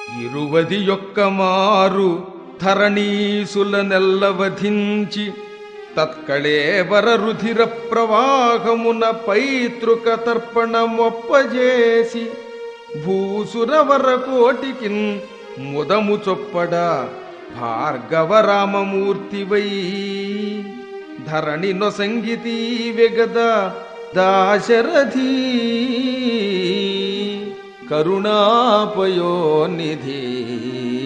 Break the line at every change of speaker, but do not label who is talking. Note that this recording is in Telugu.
ఇరువది యొక్క మారు ధరణీసుల నెల్లవధించి తత్కళేవర రుధిర ప్రవాహమున పైతృక తర్పణమొప్పజేసి భూసురవర కోటికిన్ ముదము చొప్పడా భార్గవరామమూర్తివై ధరణి నొసంగితీ వెగద దాశరథీ కరుణాపయోనిధి